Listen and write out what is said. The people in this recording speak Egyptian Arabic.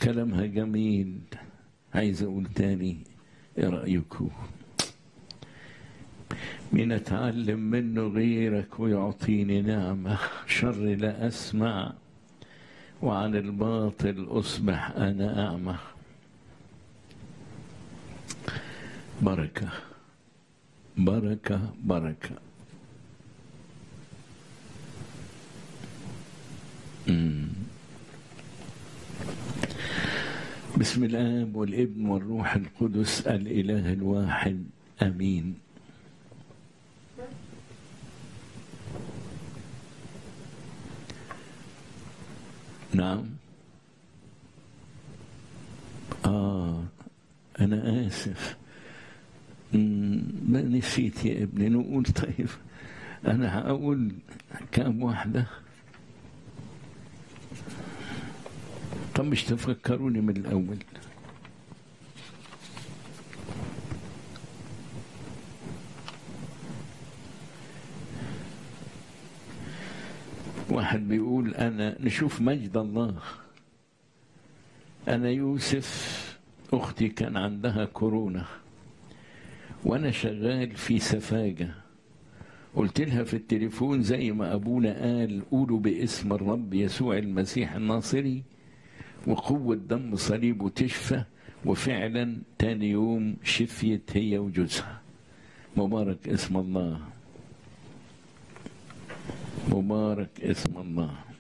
كلامها جميل عايز اقول تاني ايه رايكم مين اتعلم منه غيرك ويعطيني نعمه شر لا اسمع وعن الباطل اصبح انا اعمى بركه بركه بركه مم. بسم الاب والابن والروح القدس الاله الواحد امين نعم اه انا اسف ما نسيت يا ابني نقول طيب انا هقول كام واحده طب مش تفكروني من الاول واحد بيقول انا نشوف مجد الله انا يوسف اختي كان عندها كورونا وانا شغال في سفاجه قلت لها في التليفون زي ما ابونا قال قولوا باسم الرب يسوع المسيح الناصري وقوة دم صليبه تشفى وفعلا تاني يوم شفيت هي وجوزها مبارك اسم الله مبارك اسم الله